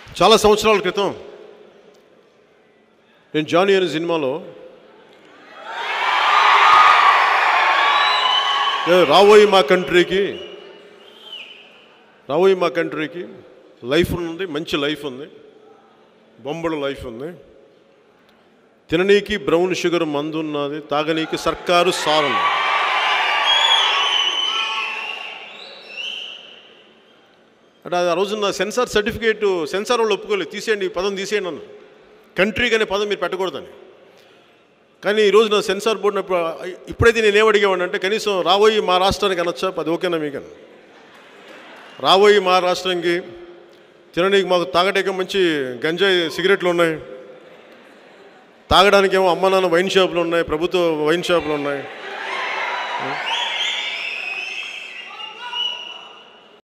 చాలా సంవత్సరాల క్రితం నేను జానీ అనే సినిమాలో ఏ, రాబోయి మా కంట్రీకి రాబోయి మా కంట్రీకి లైఫ్ ఉంది మంచి లైఫ్ ఉంది బొంబడు లైఫ్ ఉంది తిననీకి బ్రౌన్ షుగర్ మందు ఉన్నది తాగనీకి సర్కారు సారం అంటే అది ఆ రోజు నా సెన్సార్ సర్టిఫికేట్ సెన్సార్ వాళ్ళు ఒప్పుకోలేదు తీసేయండి ఈ పదం తీసేయండి అన్న కంట్రీకి అనే పదం మీరు పెట్టకూడదని కానీ ఈరోజు నా సెన్సార్ బోర్డు అప్పుడు ఇప్పుడైతే నేను ఏమడిగేవాడిని అంటే కనీసం రాబోయి మా రాష్ట్రానికి అనొచ్చా అది ఓకేనా మీకు రాబోయి మా రాష్ట్రానికి తినడానికి మాకు తాగడానికి మంచి గంజాయి సిగరెట్లు ఉన్నాయి తాగడానికి ఏమో అమ్మ నాన్న వైన్ షాపులు ఉన్నాయి ప్రభుత్వ వైన్ షాపులు ఉన్నాయి